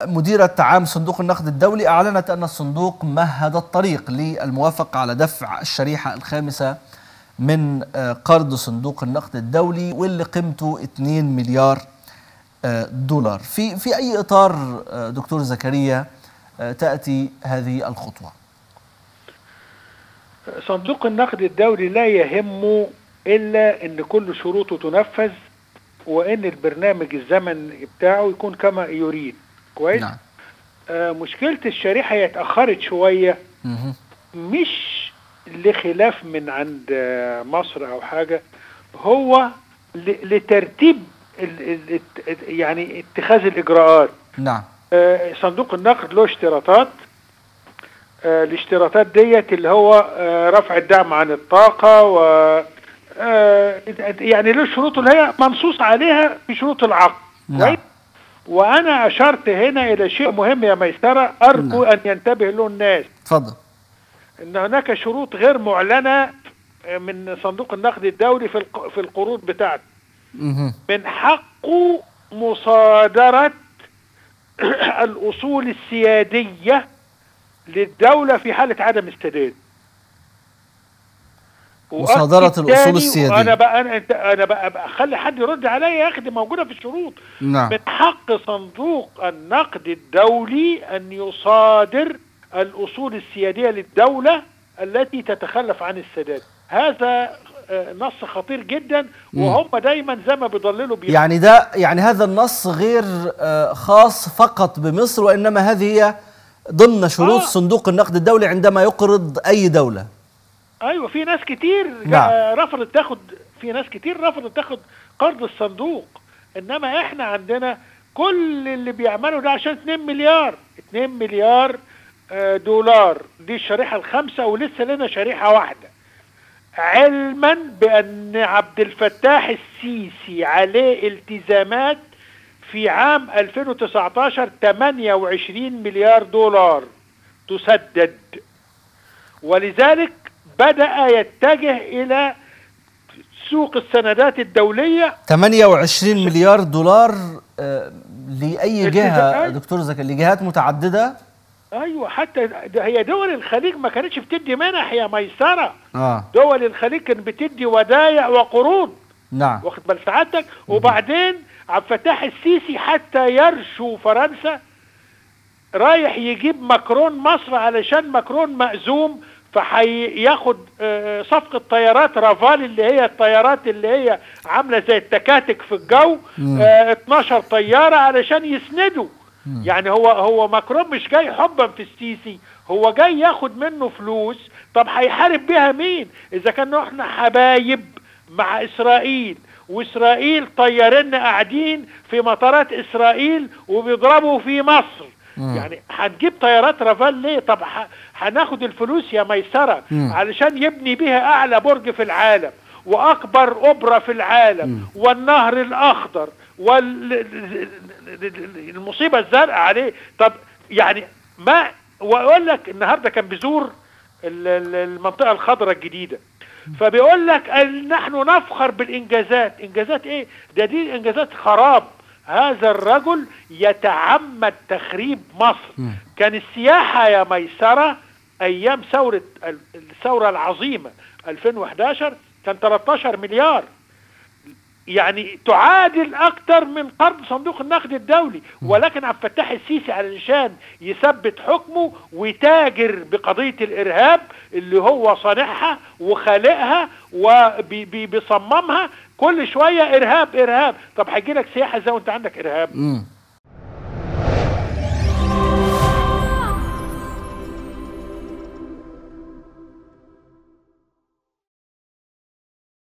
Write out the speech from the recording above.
مديرة عام صندوق النقد الدولي أعلنت أن الصندوق مهد الطريق للموافقة على دفع الشريحة الخامسة من قرض صندوق النقد الدولي واللي قيمته 2 مليار دولار في في أي إطار دكتور زكريا تأتي هذه الخطوة صندوق النقد الدولي لا يهمه إلا أن كل شروطه تنفذ وأن البرنامج الزمن بتاعه يكون كما يريد كويس نعم. آه مشكلة الشريحة هي اتأخرت شوية مه. مش لخلاف من عند آه مصر أو حاجة هو ل- لترتيب ال- ال- الت- يعني اتخاذ الإجراءات نعم آه، صندوق النقد له اشتراطات آه، الاشتراطات ديت اللي هو آه، رفع الدعم عن الطاقة و آه، يعني له شروط اللي هي منصوص عليها في شروط العقد نعم. كويس؟ وأنا أشرت هنا إلى شيء مهم يا ميسرة أرجو نعم. أن ينتبه له الناس تفضل ان هناك شروط غير معلنه من صندوق النقد الدولي في الق- في القروض بتاعته مه. من حقه مصادره الاصول السياديه للدوله في حاله عدم السداد مصادرة وأكد الأصول تاني، السيادية. وانا بقى انا انت انا بقى, بقى خلي حد يرد عليا يا اخي دي موجوده في الشروط نعم من حق صندوق النقد الدولي أن يصادر الأصول السيادية للدولة التي تتخلف عن السداد هذا آه، نص خطير جدا وهم دايما زي ما بيضللوا بيه يعني ده يعني هذا النص غير آه، خاص فقط بمصر وإنما هذه هي ضمن شروط آه. صندوق النقد الدولي عندما يقرض أي دولة ايوه في ناس كتير نعم. آه، رفضت تاخد في ناس كتير رفضت تاخد قرض الصندوق انما احنا عندنا كل اللي بيعملوا ده عشان 2 مليار 2 مليار آه، دولار دي الشريحه الخامسه ولسه لنا شريحه واحده علما بان عبد الفتاح السيسي عليه التزامات في عام 2019 28 مليار دولار تسدد ولذلك بدأ يتجه إلى سوق السندات الدولية 28 مليار دولار آه، لأي جهة التزامات. دكتور زكي لجهات متعددة أيوة حتى ده هي دول الخليج ما كانتش بتدي منح يا ميسرة آه دول الخليج كانت بتدي ودايع وقروض نعم واخد بال سعادتك وبعدين عبد الفتاح السيسي حتى يرشو فرنسا رايح يجيب ماكرون مصر علشان ماكرون مأزوم فهياخد آه، صفقة طيارات رافال اللي هي الطيارات اللي هي عاملة زي التكاتك في الجو آه، 12 طيارة علشان يسندوا يعني هو هو ماكرون مش جاي حبا في السيسي هو جاي ياخد منه فلوس طب هيحارب بيها مين اذا كانوا احنا حبايب مع اسرائيل واسرائيل طيارين قاعدين في مطارات اسرائيل وبيضربوا في مصر يعني هنجيب طيارات رافال ليه طب ح- هناخد الفلوس يا ميسرة مم. علشان يبني بيها اعلى برج في العالم واكبر اوبرا في العالم والنهر الاخضر والمصيبه الزرقاء عليه طب يعني ما واقول لك النهارده كان بيزور ال- ال- المنطقه الخضراء الجديده فبيقول لك ال- نحن نفخر بالانجازات انجازات ايه ده دي انجازات خراب هذا الرجل يتعمد تخريب مصر كان السياحه يا ميسره ايام ثوره ال- الثوره العظيمه 2011 كان 13 مليار يعني تعادل اكتر من قرض صندوق النقد الدولي ولكن عبد الفتاح السيسي علشان يثبت حكمه ويتاجر بقضيه الارهاب اللي هو صانعها وخالقها وبيصممها كل شويه ارهاب ارهاب طب هيجي لك سياحه ازاي وانت عندك ارهاب مم.